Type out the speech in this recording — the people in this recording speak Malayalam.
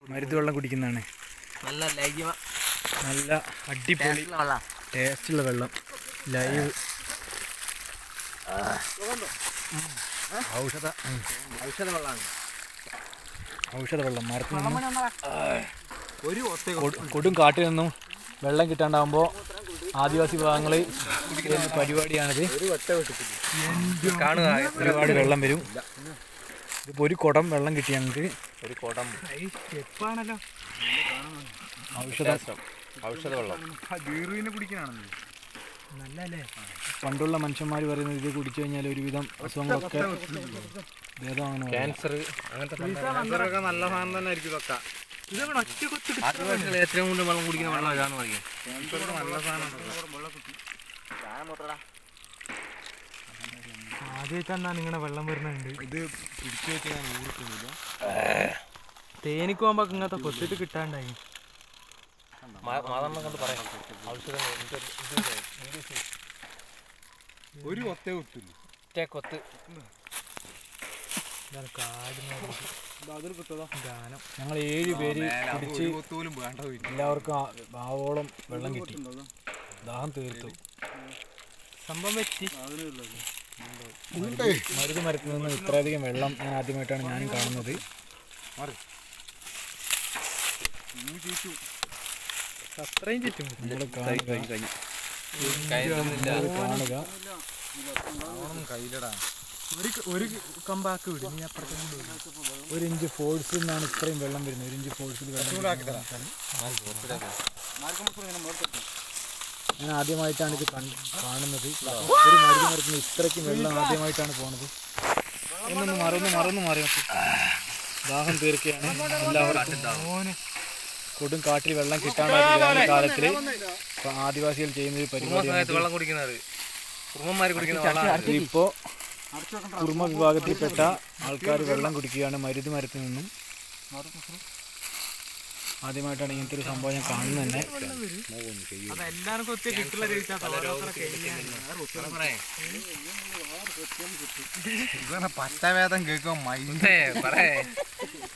മരുന്ന് വെള്ളം കുടിക്കുന്നതാണ് നല്ല ലൈവ നല്ല അടിപൊളി വെള്ളം ടേസ്റ്റുള്ള വെള്ളം ലൈവ് ഔഷധ ഉം. ഔഷധ വെള്ളമാണ് ഔഷധ വെള്ളം മരത്തിൽ നിന്നും ഒരു ഒത്ത കൊടു- കൊടും കാട്ടിൽ നിന്നും വെള്ളം കിട്ടാണ്ടാവുമ്പോൾ ആദിവാസി വിഭാഗങ്ങളിൽ ചെയ്യുന്ന പരിപാടിയാണിത് ഒരു ഒറ്റ വെട്ടിട്ടില്ല കാണുക ഒരുപാട് വെള്ളം വരും ഇതിപ്പോൾ ഒരു കുടം വെള്ളം കിട്ടി ഞങ്ങൾക്ക് ഒരു കുടം സ്റ്റെപ്പാണല്ലോ ഔഷധ ഔഷധ വെള്ളം ബീറുവിനെ കുടിക്കാനാണെന്ന് നല്ലല്ലേ പണ്ടുള്ള മനുഷ്യന്മാർ പറയുന്നത് ഇത് കുടിച്ചു കഴിഞ്ഞാൽ ഒരുവിധം അസുഖങ്ങളൊക്കെ ഭേദമാണ് ക്യാൻസർ അങ്ങനത്തെ ഇതൊക്കെ നല്ല സാധനം തന്നെ ആയിരിക്കും ഇതൊക്കെ ഇതൊക്കെ ഒറ്റ കൊച്ചു ആദിവാസികൾ ഏറ്റവും കൂടുതൽ വെള്ളം കുടിക്കുന്ന വെള്ളം ഇതാന്ന് പറയും നല്ല സാധനം ആദ്യമായിട്ടാ നിങ്ങളുടെ വെള്ളം വരുന്നുണ്ട് ഇത് പിടിച്ചു വെച്ച് ഞാൻ ഊർക്കുന്നില്ല തേനിക്ക് പോകുമ്പോ ഇങ്ങനത്തെ കൊത്തിട്ട് കിട്ടാണ്ടായി മാതണ്ണ കൊണ്ട് പറയാം ഔഷധം ഒരു ഒത്തേ ഒത്തില്ല കൊത്ത് ഗാനം ഞങ്ങൾ ഏഴ് പേര് കുടിച്ച് കൊത്തുപോലും വേണ്ട എല്ലാവർക്കും ആ- ആവോളം വെള്ളം കിട്ടി ദാഹം തീർത്തു സംഭവം വെച്ച് മരുന്ന് മരത്തിൽ നിന്ന് ഇത്രയധികം വെള്ളം ഞാൻ ആദ്യമായിട്ടാണ് ഞാനും കാണുന്നത് അത്രയും ചുറ്റും നമ്മൾ കാണുക കയറ്റുന്നില്ല നമ്മൾ കാണുക കയ്യിലടാ ഒരു ഒരു കമ്പാക്ക് വിടും നീ അപ്പുറത്തെ കൊണ്ട് വിടും ഒരു ഇഞ്ച് ഫോഴ്സിൽ നിന്നാണ് ഇത്രയും വെള്ളം വരുന്നത് ഒരു ഇഞ്ച് ഫോഴ്സിൽ വെള്ളം വരുന്നത് ഞാൻ ആദ്യമായിട്ടാണ് ഇത് കണ്ട് കാണുന്നത് ഒരു മരുന്ന് മരത്തിന് ഇത്രയ്ക്കും വെള്ളം ആദ്യമായിട്ടാണ് പോണത് ഒന്നൊന്ന് മറന്ന് മറന്ന് മാറി നോക്ക്. ദാഹം തീർക്കുകയാണ് എല്ലാവർക്കും കൊടും കാട്ടിൽ വെള്ളം കിട്ടാണ്ടായ കാലത്തിൽ ആദിവാസികൾ ചെയ്യുന്ന ഒരു പരിപാടിയാണ് സമയത്ത് വെള്ളം കുടിക്കുന്നത് കുറുമന്മാര് കുടിക്കുന്ന വെള്ളം ഇപ്പോ കുറുമ വിഭാഗത്തിൽപ്പെട്ട ആൾക്കാർ വെള്ളം കുടിക്കുകയാണ് മരുന്ന് മരത്തിൽ നിന്നും ആദ്യമായിട്ടാണ് ഇങ്ങനത്തെ ഒരു സംഭവം ഞാൻ കാണുന്നത് തന്നെ അതെല്ലാവർക്കും ഒത്തിരി കിട്ടുള്ള പച്ചവേദം കേൾക്കുമ്പോ പറയേ